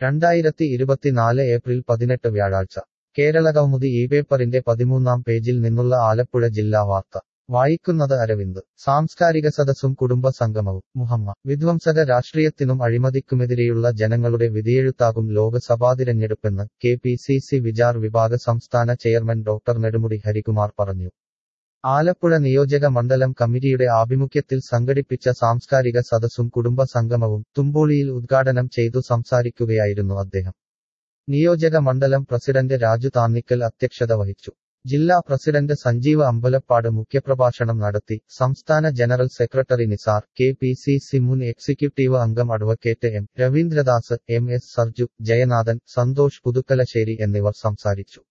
രണ്ടായിരത്തി ഇരുപത്തിനാല് ഏപ്രിൽ പതിനെട്ട് വ്യാഴാഴ്ച കേരളകൗമുദി ഈ പേപ്പറിന്റെ പതിമൂന്നാം പേജിൽ നിന്നുള്ള ആലപ്പുഴ ജില്ലാ വാർത്ത വായിക്കുന്നത് അരവിന്ദ് സാംസ്കാരിക സദസ്സും കുടുംബ സംഗമവും മുഹമ്മ വിധ്വംസക രാഷ്ട്രീയത്തിനും അഴിമതിക്കുമെതിരെയുള്ള ജനങ്ങളുടെ വിധിയെഴുത്താകും ലോക്സഭാ തിരഞ്ഞെടുപ്പെന്ന് K P C C Vichar Vibhag സംസ്ഥാന ചെയർമാൻ ഡോക്ടർ നെടുമുടി ഹരികുമാർ പറഞ്ഞു ആലപ്പുഴ നിയോജക മണ്ഡലം കമ്മിറ്റിയുടെ ആഭിമുഖ്യത്തിൽ സംഘടിപ്പിച്ച സാംസ്കാരിക സദസ്സും കുടുംബ സംഗമവും തുമ്പോളിയിൽ ഉദ്ഘാടനം ചെയ്തു സംസാരിക്കുകയായിരുന്നു അദ്ദേഹം നിയോജക മണ്ഡലം പ്രസിഡന്റ് രാജു താന്നിക്കൽ അധ്യക്ഷത വഹിച്ചു ജില്ലാ പ്രസിഡന്റ് സഞ്ജീവ് അമ്പലപ്പാട് മുഖ്യപ്രഭാഷണം നടത്തി സംസ്ഥാന general secretary Nisar K P C C മുൻ എക്സിക്യൂട്ടീവ് അംഗം advocate M Raveendradas M S Sarju Jayanathan Santhosh Puthukkalassery എന്നിവർ സംസാരിച്ചു